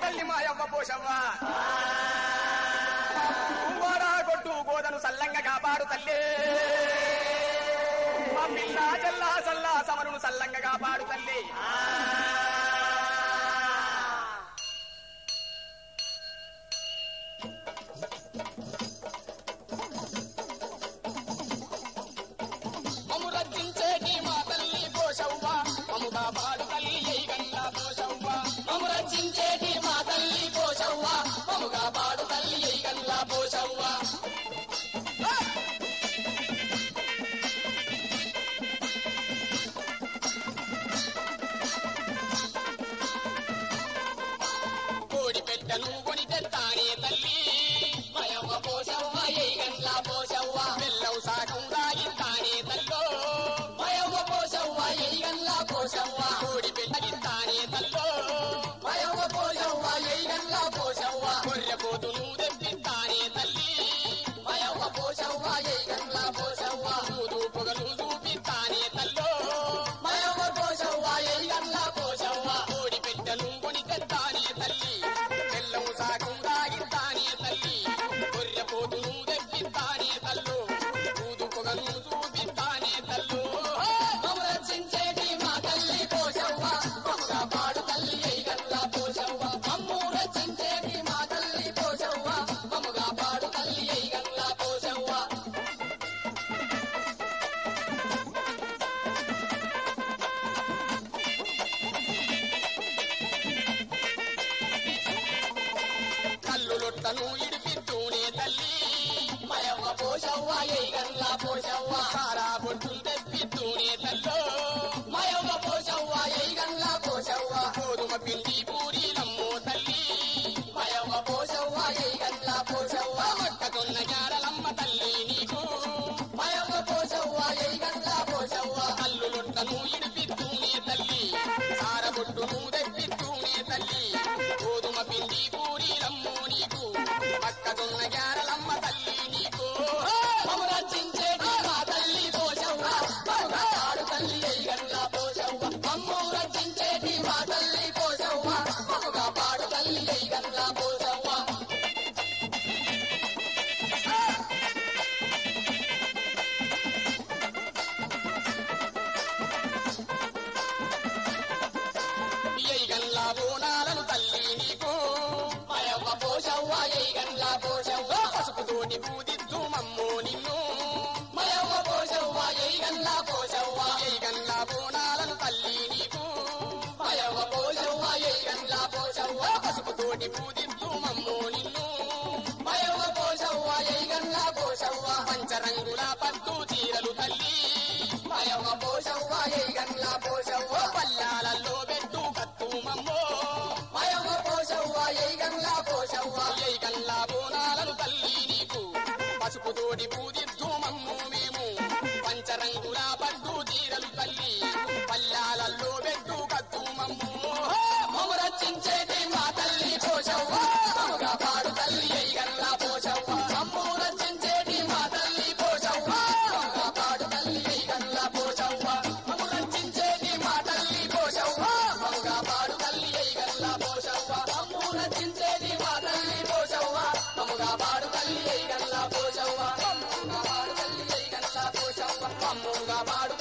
తల్లి మాయవ్వ పోషవ్వ వాడా కొట్టు గోదను సల్లంగా కాపాడు తల్లి మా పిల్ల జల్లా సల్లా సమరును సల్లంగా కాపాడు తల్లి మము రచించేటి మా తల్లి పోషవ్వ మము కాపాడు తల్లి ఎయిగల్ల పోషవ్వ మము రచించేటి మా తల్లి పోషవ్వ మము కాపాడు తల్లి ఎయిగల్ల పోషవ్వ కోడి పెట్టను కొని తెత్తానే తల్లి మయవ్వ పోషవ్వ ఎయిగల్ల పోషవ్వ బెల్లం సాగం దాగిస్తానే తల్లో మయవ్వ పోషవ్వ ఎయిగల్ల పోషవ్వ కోడి పెట్టగిస్తానే తల్లో మయవ్వ పోషవ్వ ఎయిగల్ల పోషవ్వ గొర్రె పోతును తెప్పిస్తానే తల్లి మయవ్వ పోషవ్వ ఎయిగల్ల పోషవ్వ మూదు పొగలు చూపిస్తానే తల్లో మయవ్వ పోషవ్వ ఎయిగల్ల పోషవ్వ కోడి పెట్టను కొని తెత్తానే తల్లి బెల్లం సాగం దాగిస్తానే తల్లి గొర్రె పోతును తెప్పిస్తానే తల్లు ఊదు పొగలు చూపిస్తానే తల్లు మమ్మ రచించేటి మా తల్లి పోషవ్వ మమ్మగా పాడు తల్లి ఎయిగల్లా పోషవ్వ మమ్ము రచించేటి మా తల్లి పోషవ్వ మమ్మగా పాడు తల్లి ఎయిగల్లా పోషవ్వ కల్లు లొట్టను ఇడిపిస్తూనే తల్లి మయవ్వ పోషవ్వ ఎయిగల్లా పోషవ్వ కారా బొట్టులు తెప్పిస్తూనే తల్లో మయవ్వ పోషవ్వ ఎయిగల్లా పోషవ్వ గోధుమ పిండి పూరీలమ్మో తల్లి మయవ్వ పోషవ్వ ఎయిగల్లా పోషవ్వ మక్కకున్న జాడలమ్మ తల్లి నీకు మయవ్వ పోషవ్వ ఎయిగల్లా పోషవ్వ కల్లు లొట్టను ఇడిపిస్తూనే తల్లి కారబొట్టును తెప్పిస్తూనే తల్లి గోధుమ పిండి పూరీలమ్మో నీకు పక్కకున్న గ్యారలమ్మ తల్లి నీకు మము రచించేటి మా తల్లి పోషవ్వ మమ్ముగా పాడు తల్లి ఎయ్యల్లా పోషవ్వ మమ్ము రచించేటి మా తల్లి పోషవ్వ మమ్ముగా పాడు తల్లి ఎయ్యల్లా పోషవ్వ ఎయ్యల్లా బోనాలను తల్లి నీకు మయవ్వ పోషవ్వ ఎయ్యల్లా పోషవ్వ పసుపుతోటి పూదిద్దు మమ్మో నిన్ను మయవ్వ పోషవ్వ ఎయ్యల్లా పోషవ్వ ఎయ్యల్లా బోనాలను తల్లి నీకు మయవ్వ పోషవ్వ ఎయ్యల్లా పోషవ్వ పసుపుతోటి పూదిద్దు మమ్మో నిన్ను మయవ్వ పోషవ్వ ఎయ్యల్లా పోషవ్వ పంచరంగుల పట్టు చీరలు తల్లి మయవ్వ పోషవ్వ ఎయ్యల్లా పోషవ్వ పల్లాలలో పెట్టు కత్తు మమ్మో మయవ్వ పోషవ్వ ఎయ్యల్లా పోషవ్వ ఎయ్యల్లా బోనాలను తల్లి నీకు పసుపుతోటి పూదిద్దు మమ్ము మేము పంచరంగుల పట్టు చీరలు తల్లి పల్లాలలో పెట్టు కత్తు మమ్ము మమ్ము రచించేటి మా తల్లి పోషవ్వ మమ్ముగా పాడు తల్లి ఎయ్యల్లా పోషవ్వ మమ్ము రచించేటి మా తల్లి పోషవ్వ మమ్ముగా పాడు తల్లి ఎయ్యల్లా పోషవ్వ మమ్ము రచించేటి మా తల్లి పోషవ్వ మమ్ముగా పాడు తల్లి ఎయ్యల్లా పోషవ్వ మమ్ము రచించేటి మా తల్లి పోషవ్వ మమ్ముగా పాడు తల్లి ఎయ్యల్లా పోషవ్వ మమ్ముగా పాడు తల్లి ఎయ్యల్లా పోషవ్వ మమ్ముగా పాడు